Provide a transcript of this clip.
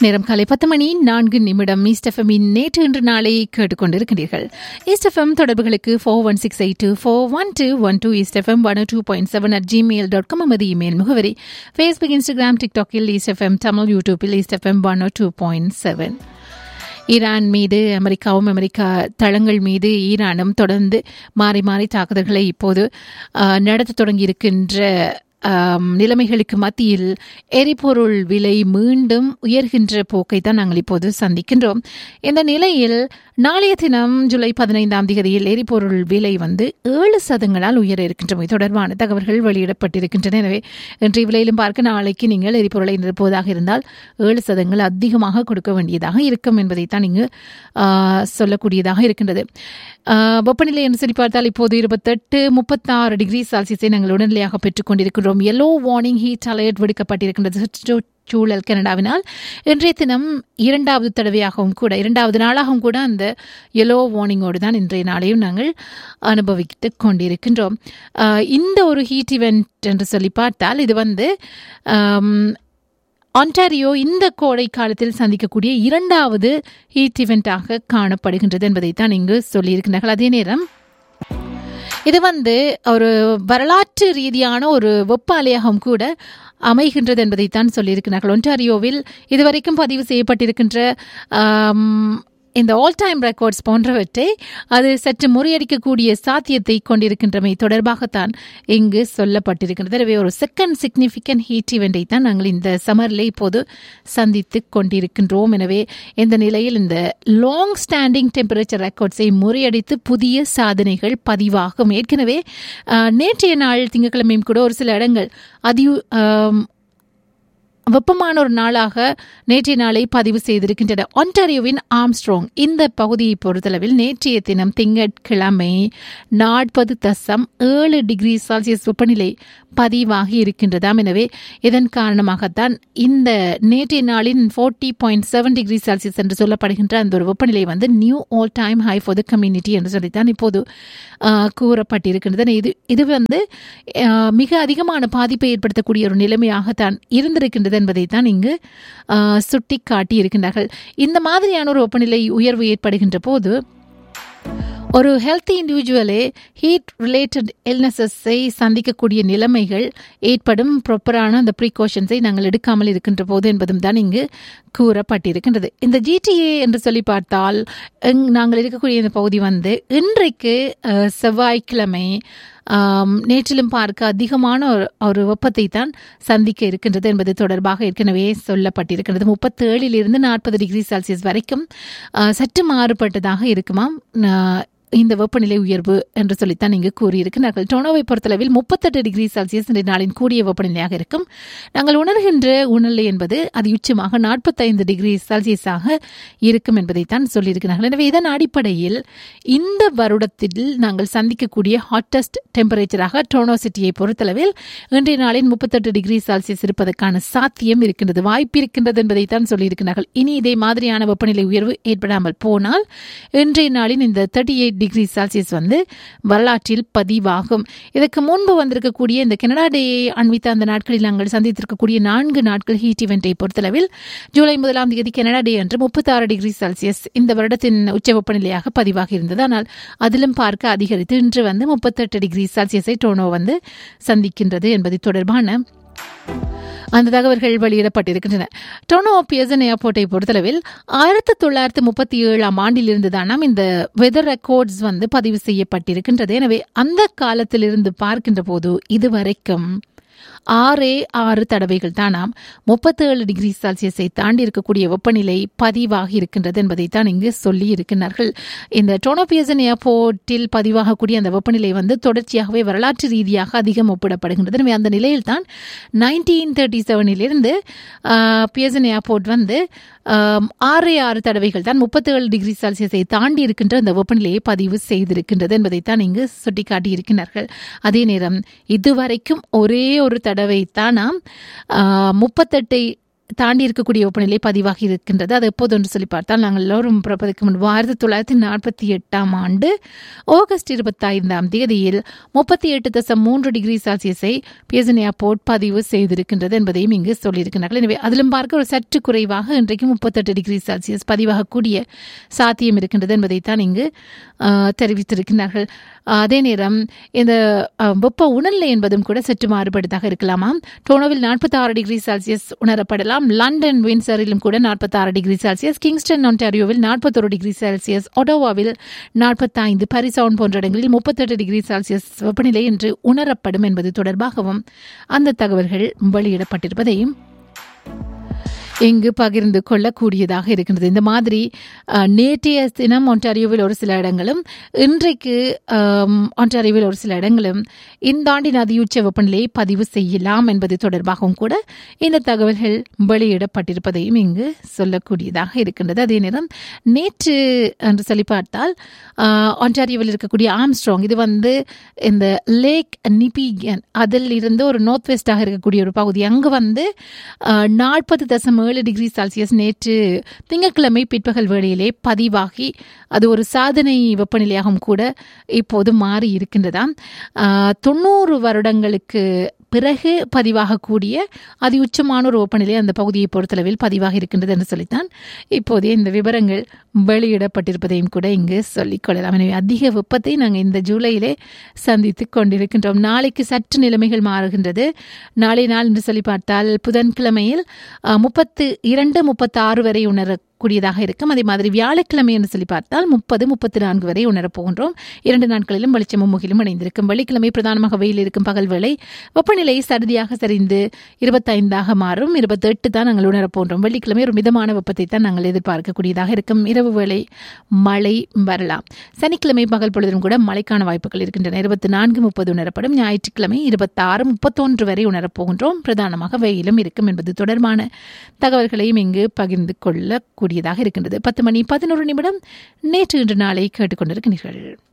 நேரம் காலை பத்து மணி நான்கு நிமிடம் ஈஸ்டஃபமின் நேற்று இன்று நாளை கேட்டுக்கொண்டிருக்கிறீர்கள் ஈஸ்டஃபம் தொடர்புகளுக்கு four one six eight two four one two one two East FM one two point seven at Gmail dot com நமது இமெயில் முகவரி ஃபேஸ்புக் இன்ஸ்டாகிராம் டிக்டாக்கில் ஈஸ்டஃபம் தமிழ் யூடியூப்பில் East FM one two point seven Iran மீது அமெரிக்காவும் அமெரிக்கா தளங்கள் மீது ஈரானும் தொடர்ந்து மாறி மாறி தாக்குதல்களை இப்போது நடத்த தொடங்கியிருக்கின்ற நிலைமைகளுக்கு மத்தியில் எரிபொருள் விலை மீண்டும் உயர்கின்ற போக்கை தான் நாங்கள் இப்போது சந்திக்கின்றோம் இந்த நிலையில் நாளைய தினம் ஜூலை பதினைந்தாம் தேதியில் எரிபொருள் விலை வந்து ஏழு சதங்களால் உயர இருக்கின்றமை தொடர்பான தகவல்கள் வெளியிடப்பட்டிருக்கின்றன எனவே இன்றைய விலையிலும் பார்க்க நாளைக்கு நீங்கள் எரிபொருளை நிரப்புவதாக இருந்தால் ஏழு சதங்கள் அதிகமாக கொடுக்க வேண்டியதாக இருக்கும் என்பதைத்தான் இங்கு சொல்லக்கூடியதாக இருக்கின்றது வெப்பநிலை என்று சொல்லி பார்த்தால் இப்போது இருபத்தெட்டு முப்பத்தாறு டிகிரி செல்சியஸை நாங்கள் உடனடியாக பெற்றுக் கொண்டிருக்கின்றோம் எல்லோ வார்னிங் ஹீட் அலர்ட் விடுக்கப்பட்டிருக்கின்றது சூழல் கனடாவினால் இன்றைய தினம் இரண்டாவது தடவையாகவும் கூட இரண்டாவது நாளாகவும் கூட அந்த எல்லோ வார்னிங்கோடு தான் இன்றைய நாளையும் நாங்கள் அனுபவித்து கொண்டிருக்கின்றோம் இந்த ஒரு ஹீட் இவெண்ட் என்று சொல்லி பார்த்தால் இது வந்து ஆன்டாரியோ இந்த கோடை காலத்தில் சந்திக்கக்கூடிய இரண்டாவது ஹீட் இவெண்ட்டாக காணப்படுகின்றது என்பதைத்தான் இங்கு சொல்லியிருக்கிறார்கள் அதே நேரம் இது வந்து ஒரு வரலாற்று ரீதியான ஒரு வெப்ப அலையாகவும் கூட அமைகின்றது என்பதைத்தான் சொல்லியிருக்கிறார்கள் ஒன்டாரியோவில் இதுவரைக்கும் பதிவு செய்யப்பட்டிருக்கின்ற இந்த ஆல் டைம் ரெக்கார்ட்ஸ் போன்றவற்றை அது சற்று முறியடிக்கக்கூடிய சாத்தியத்தை கொண்டிருக்கின்றமை தொடர்பாகத்தான் இங்கு சொல்லப்பட்டிருக்கின்றது எனவே ஒரு செகண்ட் சிக்னிஃபிகண்ட் ஹீட் இவெண்டை தான் நாங்கள் இந்த சமரில் இப்போது சந்தித்து கொண்டிருக்கின்றோம் எனவே இந்த நிலையில் இந்த லாங் ஸ்டாண்டிங் டெம்பரேச்சர் ரெக்கார்ட்ஸை முறியடித்து புதிய சாதனைகள் பதிவாகும் ஏற்கனவே நேற்றைய நாள் திங்கட்கிழமையும் கூட ஒரு சில இடங்கள் அதி வெப்பமான ஒரு நாளாக நேற்றைய நாளை பதிவு செய்திருக்கின்றன ஒன்டாரியோவின் ஆம்ஸ்ட்ராங் இந்த பகுதியை பொறுத்தளவில் நேற்றைய தினம் திங்கட்கிழமை நாற்பது தசம் ஏழு டிகிரி செல்சியஸ் வெப்பநிலை பதிவாகி இருக்கின்றதாம் எனவே இதன் காரணமாகத்தான் இந்த நேற்றைய நாளின் forty point seven degree Celsius என்று சொல்லப்படுகின்ற அந்த ஒரு வெப்பநிலை வந்து new all time high for the community என்று சொல்லித்தான் இப்போது கூறப்பட்டிருக்கின்றது இது இது வந்து மிக அதிகமான பாதிப்பை ஏற்படுத்தக்கூடிய ஒரு நிலைமையாகத்தான் இருந்திருக்கின்றது என்பதை தான் இங்கு சுட்டி காட்டி இருக்கின்றார்கள் இந்த மாதிரியான ஒரு வெப்பநிலை உயர்வு ஏற்படுகின்ற போது ஒரு ஹெல்த்தி இண்டிவிஜுவலே ஹீட் ரிலேட்டட் இல்னஸஸை சந்திக்கக்கூடிய நிலைமைகள் ஏற்படும் ப்ராப்பரான அந்த ப்ரீகாஷன்ஸை நாங்கள் எடுக்காமல் இருக்கின்ற போது என்பதும் தான் இங்கு கூறப்பட்டிருக்கின்றது இந்த ஜிடிஏ என்று சொல்லி பார்த்தால் நாங்கள் இருக்கக்கூடிய இந்த பகுதி வந்து இன்றைக்கு செவ்வாய்க்கிழமை நேற்றிலும் பார்க்க அதிகமான ஒரு ஒரு வெப்பத்தை தான் சந்திக்க இருக்கின்றது என்பது தொடர்பாக ஏற்கனவே சொல்லப்பட்டிருக்கின்றது முப்பத்தேழிலிருந்து நாற்பது டிகிரி செல்சியஸ் வரைக்கும் சற்று மாறுபட்டதாக இருக்குமாம் இந்த வெப்பநிலை உயர்வு என்று சொல்லித்தான் இங்கு கூறியிருக்கிறார்கள் டொனோவை பொறுத்தளவில் முப்பத்தெட்டு டிகிரி செல்சியஸ் இன்றைய நாளின் கூடிய வெப்பநிலையாக இருக்கும் நாங்கள் உணர்கின்ற உணர்நிலை என்பது அது உச்சமாக நாற்பத்தைந்து டிகிரி செல்சியஸாக இருக்கும் என்பதைத்தான் சொல்லியிருக்கிறார்கள் எனவே இதன் அடிப்படையில் இந்த வருடத்தில் நாங்கள் சந்திக்கக்கூடிய ஹாட்டஸ்ட் டெம்பரேச்சராக டொனோ சிட்டியை பொறுத்தளவில் இன்றைய நாளின் முப்பத்தெட்டு டிகிரி செல்சியஸ் இருப்பதற்கான சாத்தியம் இருக்கின்றது வாய்ப்பு இருக்கின்றது என்பதைத்தான் சொல்லியிருக்கிறார்கள் இனி இதே மாதிரியான வெப்பநிலை உயர்வு ஏற்படாமல் போனால் இன்றைய நாளின் இந்த தேர்ட்டி எயிட் டிகிரி செல்சியஸ் வந்து வரலாற்றில் பதிவாகும் இதற்கு முன்பு வந்திருக்கக்கூடிய இந்த கனடா டேயை அண்மித்த அந்த நாட்களில் நாங்கள் சந்தித்திருக்கக்கூடிய நான்கு நாட்கள் ஹீட் இவெண்ட்டை பொறுத்தளவில் ஜூலை முதலாம் தேதி கனடா டே அன்று முப்பத்தாறு டிகிரி செல்சியஸ் இந்த வருடத்தின் உச்ச வெப்பநிலையாக பதிவாகி இருந்தது ஆனால் அதிலும் பார்க்க அதிகரித்து இன்று வந்து முப்பத்தெட்டு டிகிரி செல்சியஸை டோனோ வந்து சந்திக்கின்றது என்பது தொடர்பான அந்த தகவல்கள் வெளியிடப்பட்டிருக்கின்றன டொனோ பியசன் ஏர்போர்ட்டை பொறுத்தளவில் ஆயிரத்தி தொள்ளாயிரத்தி முப்பத்தி ஏழாம் ஆண்டிலிருந்து தானாம் இந்த வெதர் ரெக்கார்ட்ஸ் வந்து பதிவு செய்யப்பட்டிருக்கின்றது எனவே அந்த காலத்திலிருந்து பார்க்கின்ற போது இதுவரைக்கும் ஆறே ஆறு தடவைகள் தானாம் முப்பத்தேழு டிகிரி செல்சியஸை தாண்டி இருக்கக்கூடிய வெப்பநிலை பதிவாகி இருக்கின்றது என்பதை தான் இங்கு சொல்லி இருக்கின்றார்கள் இந்த டோனோபியசன் ஏர்போர்ட்டில் பதிவாகக்கூடிய அந்த வெப்பநிலை வந்து தொடர்ச்சியாகவே வரலாற்று ரீதியாக அதிகம் ஒப்பிடப்படுகின்றது எனவே அந்த நிலையில் தான் நைன்டீன் தேர்ட்டி செவனிலிருந்து பியசன் ஏர்போர்ட் வந்து ஆறே ஆறு தடவைகள் தான் முப்பத்தேழு டிகிரி செல்சியஸை தாண்டி இருக்கின்ற அந்த வெப்பநிலையை பதிவு செய்திருக்கின்றது என்பதைத்தான் இங்கு சுட்டிக்காட்டியிருக்கிறார்கள் அதே நேரம் இதுவரைக்கும் ஒரே ஒரு தடவை தான் நாம் முப்பத்தெட்டை தாண்டி இருக்கக்கூடிய வெப்பநிலை பதிவாகி இருக்கின்றது அது எப்போது என்று சொல்லி பார்த்தால் நாங்கள் எல்லோரும் பிறப்பதற்கு முன்பு ஆயிரத்தி தொள்ளாயிரத்தி நாற்பத்தி எட்டாம் ஆண்டு ஆகஸ்ட் இருபத்தைந்தாம் தேதியில் முப்பத்தி எட்டு தசம் மூன்று டிகிரி செல்சியஸை பியசன் ஏர்போர்ட் பதிவு செய்திருக்கின்றது என்பதையும் இங்கு சொல்லியிருக்கிறார்கள் எனவே அதிலும் பார்க்க ஒரு சற்று குறைவாக இன்றைக்கு முப்பத்தெட்டு டிகிரி செல்சியஸ் பதிவாகக்கூடிய சாத்தியம் இருக்கின்றது என்பதைத்தான் இங்கு ஆஹ், தெரிவித்திருக்கிறார்கள் அதே நேரம் இந்த ஆஹ், வெப்ப உணர்நிலை என்பதும் கூட சற்று மாறுபட்டதாக இருக்கலாமாம் டோனோவில் நாற்பத்தி ஆறு டிகிரி செல்சியஸ் உணரப்படலாம் லண்டன் வின்சரிலும் கூட நாற்பத்தி ஆறு டிகிரி செல்சியஸ் கிங்ஸ்டன் ஒன்டாரியோவில் நாற்பத்தொரு டிகிரி செல்சியஸ் ஒடோவாவில் நாற்பத்தைந்து பரிசவுன் போன்ற இடங்களில் முப்பத்தெட்டு டிகிரி செல்சியஸ் வெப்பநிலை என்று உணரப்படும் என்பது தொடர்பாகவும் அந்த தகவல்கள் வெளியிடப்பட்டிருப்பதையும் இங்கு பகிர்ந்து கொள்ளக்கூடியதாக இருக்கின்றது இந்த மாதிரி அஹ், நேற்றைய தினம் ஒன்டாரியோவில் ஒரு சில இடங்களும் இன்றைக்கு ஆம், ஒன்டாரியோவில் ஒரு சில இடங்களும் இந்த ஆண்டின் அதியுச்ச வெப்பநிலையை பதிவு செய்யலாம் என்பது தொடர்பாகவும் கூட இந்த தகவல்கள் வெளியிடப்பட்டிருப்பதையும் இங்கு சொல்லக்கூடியதாக இருக்கின்றது அதே நேரம் நேற்று என்று சொல்லி பார்த்தால் ஆஹ், ஒன்டாரியோவில் இருக்கக்கூடிய ஆம்ஸ்ட்ராங் இது வந்து இந்த லேக் நிபிகன் அதில் இருந்து ஒரு நார்த் வெஸ்டாக இருக்கக்கூடிய ஒரு பகுதி அங்கு வந்து நாற்பது தசம் ஏழு டிகிரி செல்சியஸ் நேற்று திங்கட்கிழமை பிற்பகல் வேளையிலே பதிவாகி அது ஒரு சாதனை வெப்பநிலையாகவும் கூட இப்போது மாறி இருக்கின்றதாம் ஆஹ், தொண்ணூறு வருடங்களுக்கு பிறகு பதிவாகக்கூடிய அதி உச்சமான ஒரு வெப்பநிலை அந்த பகுதியை பொறுத்தளவில் பதிவாக இருக்கின்றது என்று சொல்லித்தான் இப்போதே இந்த விவரங்கள் வெளியிடப்பட்டிருப்பதையும் கூட இங்கு சொல்லிக் கொள்ளலாம் எனவே அதிக வெப்பத்தை நாங்கள் இந்த ஜூலையிலே சந்தித்து கொண்டிருக்கின்றோம் நாளைக்கு சற்று நிலைமைகள் மாறுகின்றது நாளை நாள் என்று சொல்லி பார்த்தால் புதன்கிழமையில் அஹ், முப்பத்து இரண்டு முப்பத்தாறு வரை உணரக்கூடியதாக இருக்கும் அதே மாதிரி வியாழக்கிழமை என்று சொல்லி பார்த்தால் முப்பது முப்பத்தி நான்கு வரை உணரப் போகின்றோம் இரண்டு நாட்களிலும் வெளிச்சமும் முகிலும் இணைந்திருக்கும் வெள்ளிக்கிழமை பிரதானமாக வெயில் இருக்கும் பகல் வேளை வெப்பநிலை சருதியாக சரிந்து இருபத்தைந்தாக மாறும் இருபத்தெட்டு தான் நாங்கள் உணரப் போன்றோம் வெள்ளிக்கிழமை ஒரு மிதமான வெப்பத்தை தான் நாங்கள் எதிர்பார்க்கக்கூடியதாக இருக்கும் இரவு வேளை மழை வரலாம் சனிக்கிழமை பகல் பொழுதும் கூட மழைக்கான வாய்ப்புகள் இருக்கின்றன இருபத்தி நான்கு முப்பது உணரப்படும் ஞாயிற்றுக்கிழமை இருபத்தாறு முப்பத்தொன்று வரை உணரப் போகின்றோம் பிரதானமாக வெயிலும் இருக்கும் என்பது தொடர்பான தகவல்களையும் இங்கு பகிர்ந்து கொள்ளக்கூடியதாக இருக்கின்றது பத்து மணி பதினோரு நிமிடம் நேற்று இன்று நாளை கேட்டுக்கொண்டிருக்கிறீர்கள்